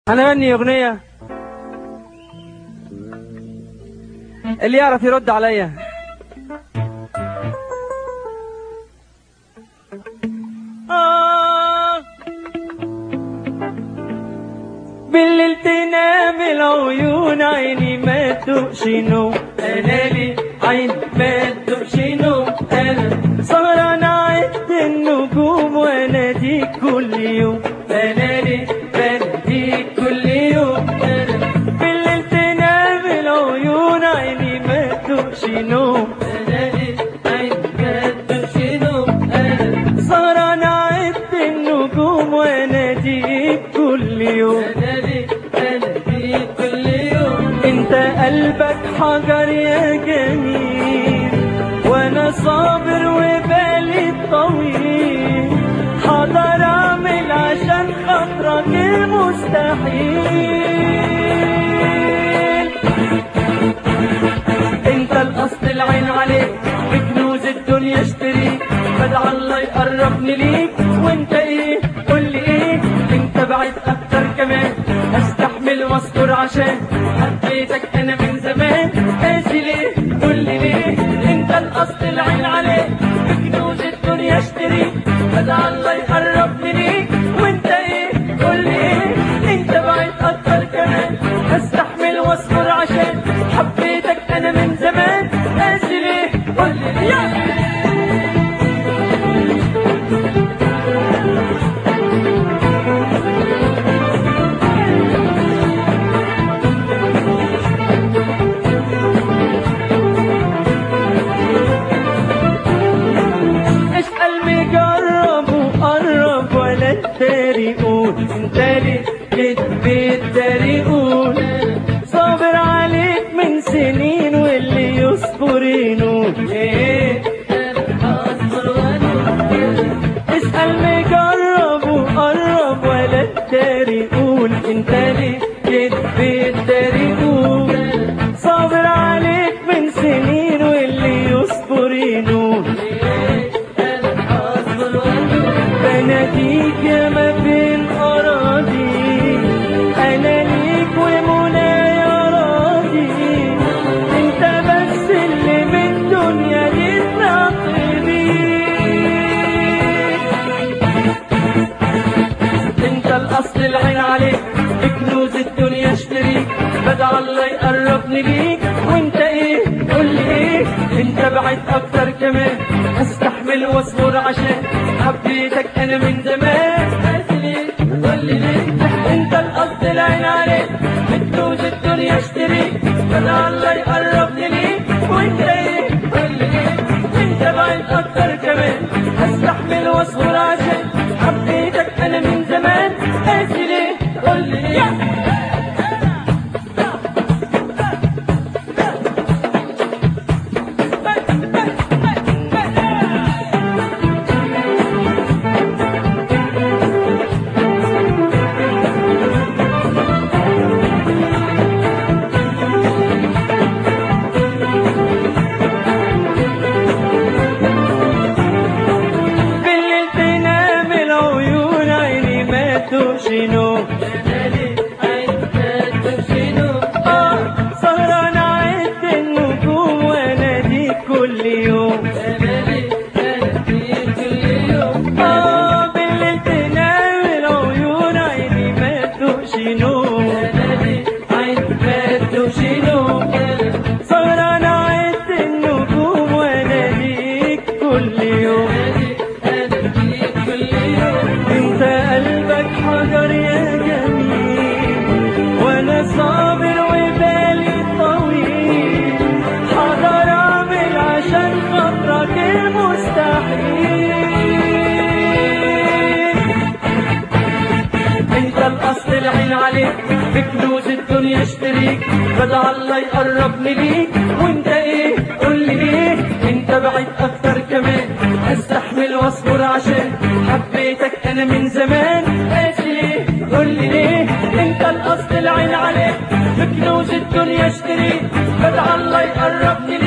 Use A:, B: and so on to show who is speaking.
A: هنغني أغنية اللي يعرف يرد عليا آه بالليل تنام العيون عيني ما تدوقش نوم انا لي عين ما تدوقش نوم انا سهران عد النجوم واناديك كل يوم انا لي بناديك كل يوم انا بالليل تنام العيون عيني ما تدوقش نوم انا لي عين ما تدوقش نوم انا سهران عد النجوم واناديك كل يوم كل يوم انت قلبك حجر يا جميل وانا صابر وبالي طويل حاضر اعمل عشان خاطرك المستحيل انت الاصل العين عليك بكنوز الدنيا اشتريك بدع الله يقربني ليك وانت ايه قول لي ايه انت بعيد اكتر كمان استحمل واصبر عشان حبيتك انا من زمان قاسي ليه قول لي ليه انت الاصل العين عليك بكنوز الدنيا اشتريك بدع الله يقربني ليك وانت ايه قول لي ايه انت بعيد اكتر كمان استحمل واصبر عشان حبيتك انا من زمان قاسي ليه قول لي ليه اسأل مجرب وقرب ولا التاري قول انت ليه كدبي التاري قول صابر عليك من سنين واللي يصبر ينول ايه اسأل مجرب وقرب ولا التاري قول انت ليه كدبي التاري قول صابر عليك من سنين واللي يصبر ينول بناديك يا ما بين أراضي أنا ليك ومنايا راضي أنت بس اللي من الدنيا دي أنت الأصل العين عليك بكنوز الدنيا اشتريك بدع الله يقربني ليك وانت ايه قول لي ايه انت بعيد اكتر كمان استحمل واصبر عشان حبيتك انا من زمان بس ليه قول لي ليه انت القصد العين عليك بتدوز الدنيا اشتريك بدع الله يقربني ليك وانت ايه قول لي ايه انت بعيد اكتر كمان استحمل واصبر عشان حبيتك انا من زمان قاسي ليه قول لي ليه بالليل تنام العيون عيني ما تدوقش نوم آه، سهران عد النجوم واناديك كل يوم آه، بالليل تنام العيون عيني ما تدوقش نوم ما تدوقش نوم سهران عد النجوم واناديك كل يوم انت قلبك حجر يا جميل وانا صابر وبالي طويل حاضر اعمل عشان خاطرك المستحيل انت الاصل العين عليك بكنوز الدنيا اشتريك بدع الله يقربني ليك وانت ايه قول لي ليه انت بعيد اكتر كمان استحمل واصبر عشان حبيتك انا من زمان قاسي ليه قول لي ليه انت الاصل العين عليك بكنوز الدنيا اشتريك بدع الله يقربني